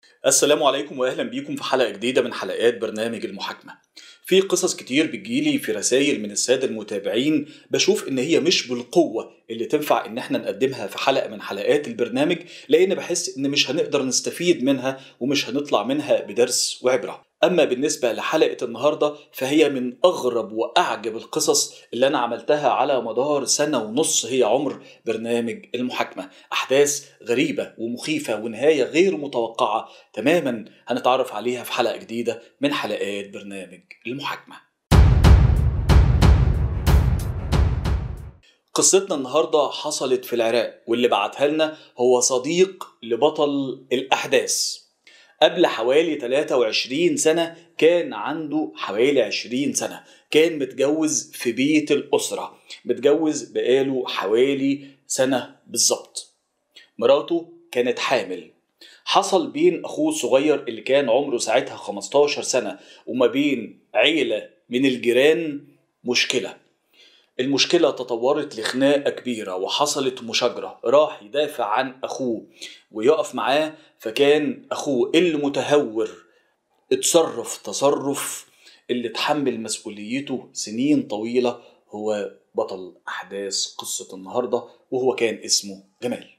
السلام عليكم واهلا بيكم في حلقه جديده من حلقات برنامج المحاكمه في قصص كتير بتجيلي في رسائل من الساده المتابعين بشوف ان هي مش بالقوه اللي تنفع ان احنا نقدمها في حلقه من حلقات البرنامج لان بحس ان مش هنقدر نستفيد منها ومش هنطلع منها بدرس وعبره اما بالنسبه لحلقه النهارده فهي من اغرب واعجب القصص اللي انا عملتها على مدار سنه ونص هي عمر برنامج المحاكمه احداث غريبه ومخيفه ونهايه غير متوقعه تماما هنتعرف عليها في حلقه جديده من حلقات برنامج المحاكمه قصتنا النهارده حصلت في العراق واللي بعتها لنا هو صديق لبطل الاحداث قبل حوالي 23 سنة كان عنده حوالي 20 سنة كان متجوز في بيت الأسرة متجوز بقاله حوالي سنة بالظبط مراته كانت حامل حصل بين أخوه الصغير اللي كان عمره ساعتها 15 سنة وما بين عيلة من الجيران مشكلة المشكلة تطورت لخناقة كبيرة وحصلت مشاجرة راح يدافع عن أخوه ويقف معاه فكان أخوه المتهور اتصرف تصرف اللي اتحمل مسؤوليته سنين طويلة هو بطل أحداث قصة النهاردة وهو كان اسمه جمال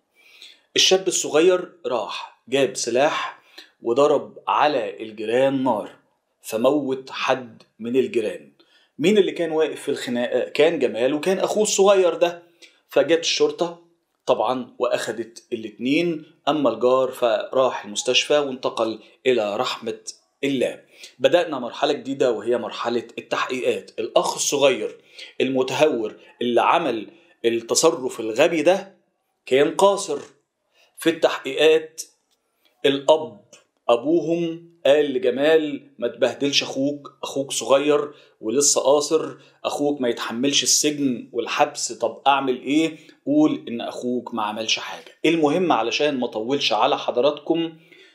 الشاب الصغير راح جاب سلاح وضرب على الجيران نار فموت حد من الجيران مين اللي كان واقف في الخناقه كان جمال وكان اخوه الصغير ده فجت الشرطه طبعا واخدت الاتنين اما الجار فراح المستشفى وانتقل الى رحمه الله بدأنا مرحلة جديدة وهي مرحلة التحقيقات الأخ الصغير المتهور اللي عمل التصرف الغبي ده كان قاصر في التحقيقات الأب أبوهم قال لجمال ما تبهدلش اخوك اخوك صغير ولسه قاصر اخوك ما يتحملش السجن والحبس طب اعمل ايه قول ان اخوك ما عملش حاجه المهم علشان ما اطولش على حضراتكم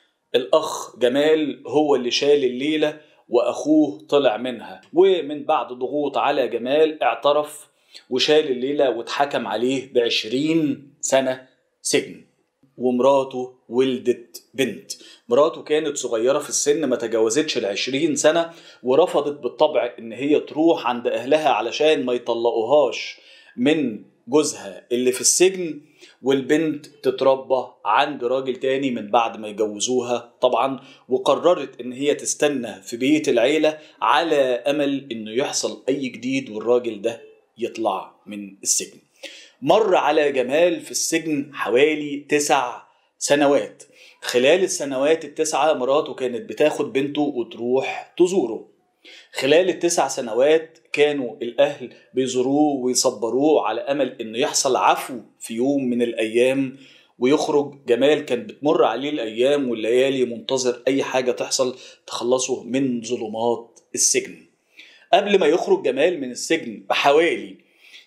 الاخ جمال هو اللي شال الليله واخوه طلع منها ومن بعد ضغوط على جمال اعترف وشال الليله واتحكم عليه بعشرين سنه سجن ومراته ولدت بنت مراته كانت صغيرة في السن ما تجاوزتش العشرين سنة ورفضت بالطبع ان هي تروح عند اهلها علشان ما يطلقوهاش من جوزها اللي في السجن والبنت تتربى عند راجل تاني من بعد ما يجوزوها طبعا وقررت ان هي تستنى في بيت العيلة على امل انه يحصل اي جديد والراجل ده يطلع من السجن مر على جمال في السجن حوالي تسع سنوات خلال السنوات التسعة مراته كانت بتاخد بنته وتروح تزوره خلال التسع سنوات كانوا الأهل بيزوروه ويصبروه على أمل إنه يحصل عفو في يوم من الأيام ويخرج جمال كان بتمر عليه الأيام والليالي منتظر أي حاجة تحصل تخلصه من ظلمات السجن قبل ما يخرج جمال من السجن بحوالي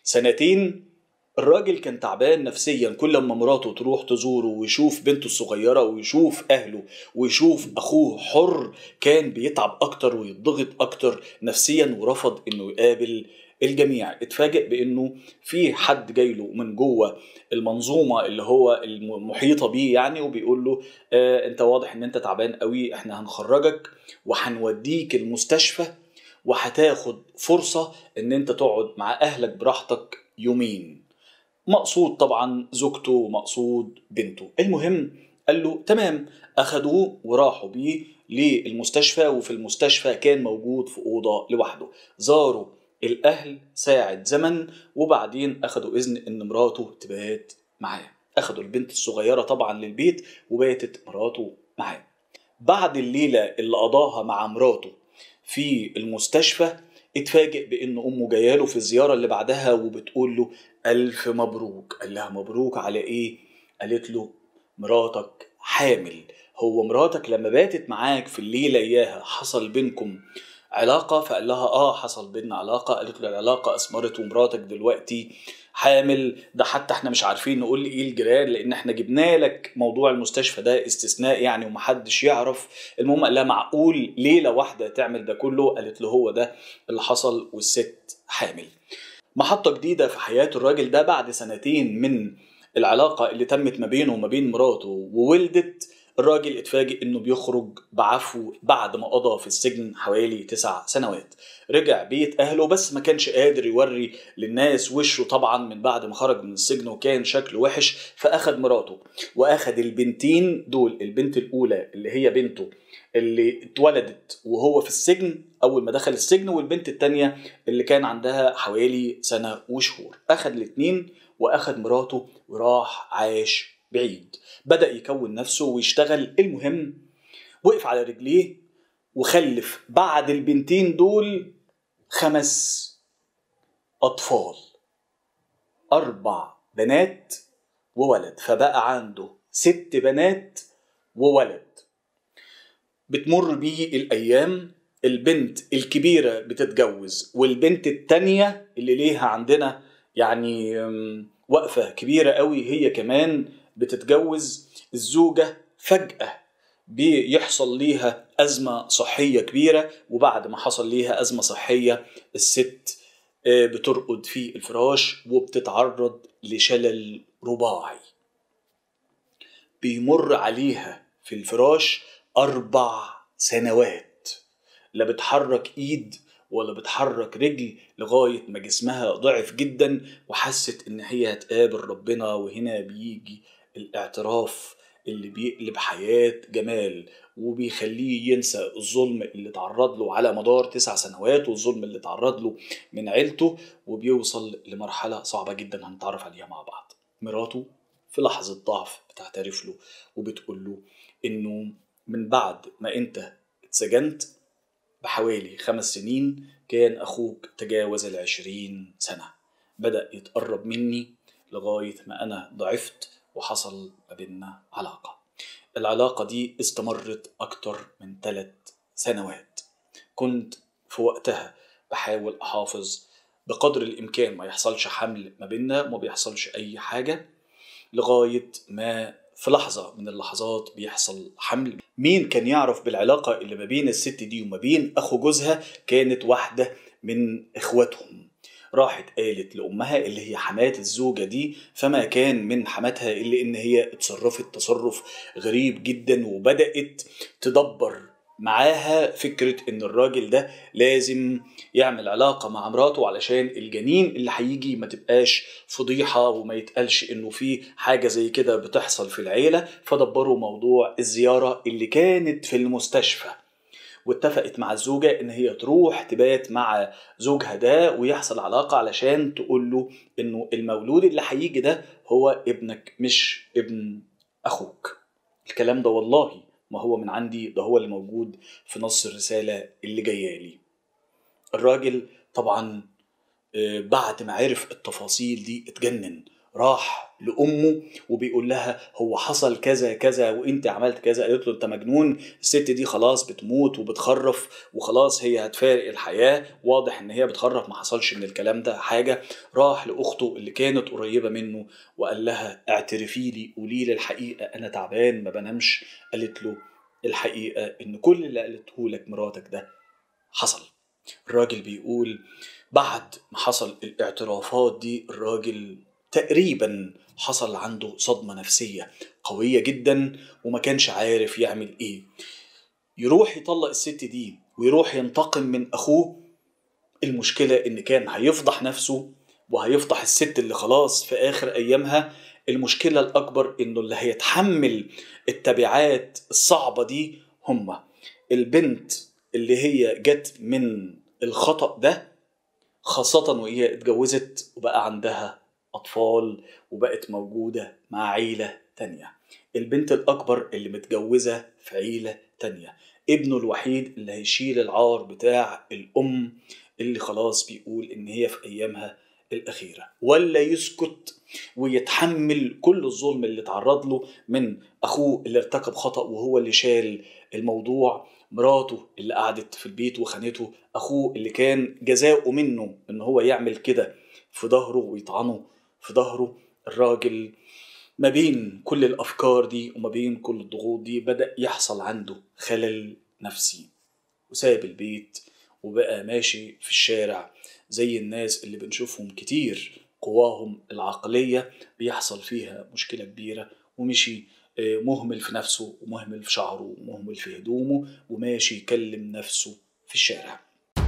سنتين الراجل كان تعبان نفسيا كل ما مراته تروح تزوره ويشوف بنته الصغيرة ويشوف أهله ويشوف أخوه حر كان بيتعب أكتر ويتضغط أكتر نفسيا ورفض إنه يقابل الجميع اتفاجئ بانه في حد جاي له من جوه المنظومه اللي هو المحيطه بيه يعني وبيقول له آه انت واضح ان انت تعبان قوي احنا هنخرجك وهنوديك المستشفى وهتاخد فرصه ان انت تقعد مع اهلك براحتك يومين مقصود طبعا زوجته مقصود بنته المهم قال له تمام اخدوه وراحوا بيه للمستشفى وفي المستشفى كان موجود في اوضه لوحده زاروا الاهل ساعه زمن وبعدين اخدوا اذن ان مراته تبات معاه اخدوا البنت الصغيره طبعا للبيت وباتت مراته معاه بعد الليله اللي قضاها مع مراته في المستشفى اتفاجئ بان امه جايه له في الزياره اللي بعدها وبتقول له الف مبروك قال لها مبروك على ايه قالت له مراتك حامل هو مراتك لما باتت معاك في الليله اياها حصل بينكم علاقه فقال لها اه حصل بينا علاقه قالت له العلاقه اثمرت ومراتك دلوقتي حامل ده حتى احنا مش عارفين نقول ايه الجيران لان احنا جبنا لك موضوع المستشفى ده استثناء يعني ومحدش يعرف المهم قال لها معقول ليله واحده تعمل ده كله قالت له هو ده اللي حصل والست حامل محطة جديدة في حياة الراجل ده بعد سنتين من العلاقة اللي تمت ما بينه وما بين مراته وولدت الراجل اتفاجئ انه بيخرج بعفو بعد ما قضى في السجن حوالي تسع سنوات رجع بيت اهله بس ما كانش قادر يوري للناس وشه طبعا من بعد ما خرج من السجن وكان شكله وحش فاخد مراته واخد البنتين دول البنت الاولى اللي هي بنته اللي اتولدت وهو في السجن اول ما دخل السجن والبنت التانية اللي كان عندها حوالي سنة وشهور اخد الاتنين واخد مراته وراح عاش بعيد بدأ يكون نفسه ويشتغل المهم وقف على رجليه وخلف بعد البنتين دول خمس أطفال أربع بنات وولد فبقى عنده ست بنات وولد بتمر بيه الأيام البنت الكبيرة بتتجوز والبنت التانية اللي ليها عندنا يعني وقفة كبيرة قوي هي كمان بتتجوز الزوجة فجأة بيحصل ليها أزمة صحية كبيرة وبعد ما حصل ليها أزمة صحية الست بترقد في الفراش وبتتعرض لشلل رباعي بيمر عليها في الفراش أربع سنوات لا بتحرك إيد ولا بتحرك رجل لغاية ما جسمها ضعف جدا وحست إن هي هتقابل ربنا وهنا بيجي الاعتراف اللي بيقلب حياة جمال وبيخليه ينسى الظلم اللي تعرض له على مدار تسع سنوات والظلم اللي تعرض له من عيلته وبيوصل لمرحلة صعبة جدا هنتعرف عليها مع بعض مراته في لحظة ضعف بتعترف له وبتقول له إنه من بعد ما أنت اتسجنت بحوالي خمس سنين كان أخوك تجاوز العشرين سنة بدأ يتقرب مني لغاية ما أنا ضعفت وحصل ما بيننا علاقة العلاقة دي استمرت أكتر من ثلاث سنوات كنت في وقتها بحاول أحافظ بقدر الإمكان ما يحصلش حمل ما بيننا وما بيحصلش أي حاجة لغاية ما في لحظة من اللحظات بيحصل حمل مين كان يعرف بالعلاقة اللي ما بين الست دي وما بين أخو جوزها كانت واحدة من إخواتهم راحت قالت لأمها اللي هي حماة الزوجة دي فما كان من حماتها إلا إن هي اتصرفت تصرف غريب جدا وبدأت تدبر معاها فكرة إن الراجل ده لازم يعمل علاقة مع مراته علشان الجنين اللي هيجي ما تبقاش فضيحة وما يتقالش إنه في حاجة زي كده بتحصل في العيلة فدبروا موضوع الزيارة اللي كانت في المستشفى واتفقت مع الزوجة إن هي تروح تبات مع زوجها ده ويحصل علاقة علشان تقول له إنه المولود اللي هيجي ده هو ابنك مش ابن أخوك الكلام ده والله ما هو من عندي ده هو اللي موجود في نص الرسالة اللي جاية لي الراجل طبعا بعد ما عرف التفاصيل دي اتجنن راح لامه وبيقول لها هو حصل كذا كذا وانت عملت كذا قالت له انت مجنون الست دي خلاص بتموت وبتخرف وخلاص هي هتفارق الحياه واضح ان هي بتخرف ما حصلش من الكلام ده حاجه راح لاخته اللي كانت قريبه منه وقال لها اعترفي لي قولي لي الحقيقه انا تعبان ما بنامش قالت له الحقيقه ان كل اللي قالته لك مراتك ده حصل الراجل بيقول بعد ما حصل الاعترافات دي الراجل تقريبا حصل عنده صدمة نفسية قوية جدا وما كانش عارف يعمل ايه يروح يطلق الست دي ويروح ينتقم من اخوه المشكلة ان كان هيفضح نفسه وهيفضح الست اللي خلاص في اخر ايامها المشكلة الاكبر انه اللي هيتحمل التبعات الصعبة دي هما البنت اللي هي جت من الخطأ ده خاصة وهي اتجوزت وبقى عندها أطفال وبقت موجودة مع عيلة تانية البنت الأكبر اللي متجوزة في عيلة تانية ابنه الوحيد اللي هيشيل العار بتاع الأم اللي خلاص بيقول إن هي في أيامها الأخيرة ولا يسكت ويتحمل كل الظلم اللي تعرض له من أخوه اللي ارتكب خطأ وهو اللي شال الموضوع مراته اللي قعدت في البيت وخانته أخوه اللي كان جزاؤه منه إن هو يعمل كده في ظهره ويطعنه في ظهره الراجل ما بين كل الافكار دي وما بين كل الضغوط دي بدا يحصل عنده خلل نفسي وساب البيت وبقى ماشي في الشارع زي الناس اللي بنشوفهم كتير قواهم العقلية بيحصل فيها مشكلة كبيرة ومشي آه، مهمل في نفسه ومهمل في شعره ومهمل في هدومه وماشي يكلم نفسه في الشارع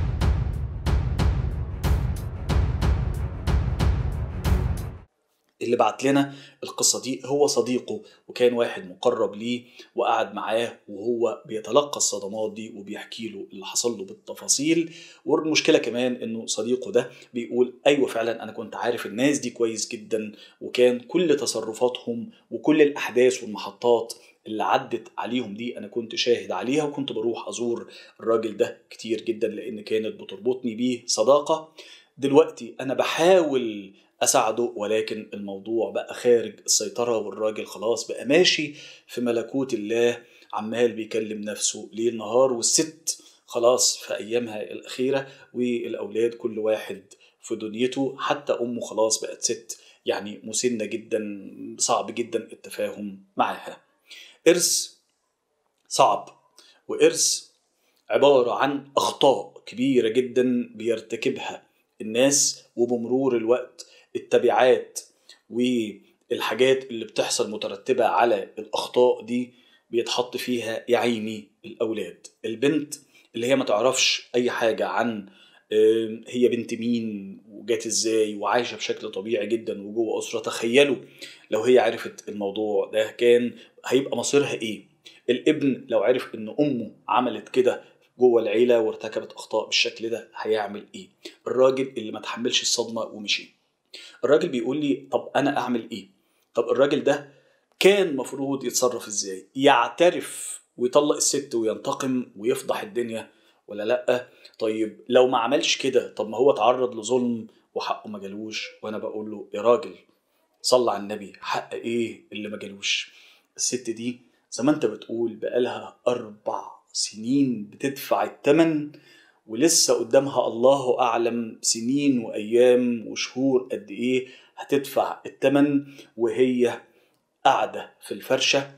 اللي بعت لنا القصة دي هو صديقه وكان واحد مقرب ليه وقعد معاه وهو بيتلقى الصدمات دي وبيحكي له اللي حصل له بالتفاصيل والمشكلة كمان انه صديقه ده بيقول ايوه فعلا انا كنت عارف الناس دي كويس جدا وكان كل تصرفاتهم وكل الاحداث والمحطات اللي عدت عليهم دي انا كنت شاهد عليها وكنت بروح ازور الراجل ده كتير جدا لان كانت بتربطني بيه صداقة دلوقتي انا بحاول اساعده ولكن الموضوع بقى خارج السيطره والراجل خلاص بقى ماشي في ملكوت الله عمال بيكلم نفسه ليل نهار والست خلاص في ايامها الاخيره والاولاد كل واحد في دنيته حتى امه خلاص بقت ست يعني مسنه جدا صعب جدا التفاهم معاها ارث صعب وارث عباره عن اخطاء كبيره جدا بيرتكبها الناس وبمرور الوقت التبعات والحاجات اللي بتحصل مترتبة على الأخطاء دي بيتحط فيها يا عيني الأولاد البنت اللي هي ما تعرفش أي حاجة عن آم، هي بنت مين وجات ازاي وعايشة بشكل طبيعي جدا وجوه أسرة تخيلوا لو هي عرفت الموضوع ده كان هيبقى مصيرها ايه الابن لو عرف ان امه عملت كده جوه العيله وارتكبت اخطاء بالشكل ده هيعمل ايه الراجل اللي ما تحملش الصدمه ومشي الراجل بيقول لي طب انا اعمل ايه طب الراجل ده كان مفروض يتصرف ازاي يعترف ويطلق الست وينتقم ويفضح الدنيا ولا لا طيب لو ما عملش كده طب ما هو اتعرض لظلم وحقه ما جالوش وانا بقول له يا راجل صلى على النبي حق ايه اللي ما جالوش الست دي زي ما انت بتقول بقالها اربع سنين بتدفع الثمن ولسه قدامها الله اعلم سنين وايام وشهور قد ايه هتدفع الثمن وهي قاعده في الفرشه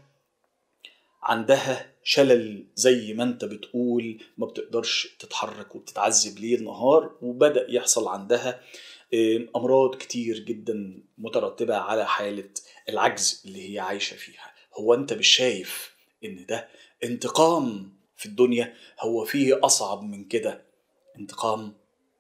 عندها شلل زي ما انت بتقول ما بتقدرش تتحرك وبتتعذب ليل نهار وبدا يحصل عندها آم، امراض كتير جدا مترتبه على حاله العجز اللي هي عايشه فيها هو انت مش شايف ان ده انتقام في الدنيا هو فيه اصعب من كده انتقام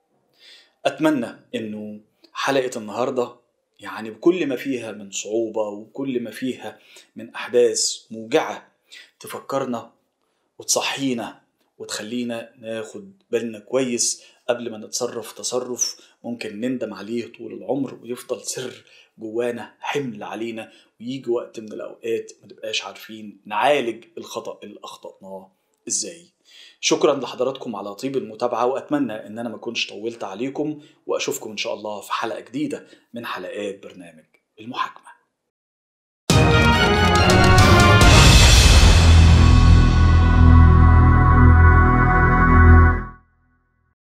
اتمنى انه حلقه النهارده يعني بكل ما فيها من صعوبه وكل ما فيها من احداث موجعه تفكرنا وتصحينا وتخلينا ناخد بالنا كويس قبل ما نتصرف تصرف ممكن نندم عليه طول العمر ويفضل سر جوانا حمل علينا ويجي وقت من الاوقات ما نبقاش عارفين نعالج الخطا اللي اخطأناه ازاي شكرا لحضراتكم على طيب المتابعة وأتمنى إن أنا ما كنتش طولت عليكم وأشوفكم إن شاء الله في حلقة جديدة من حلقات برنامج المحاكمة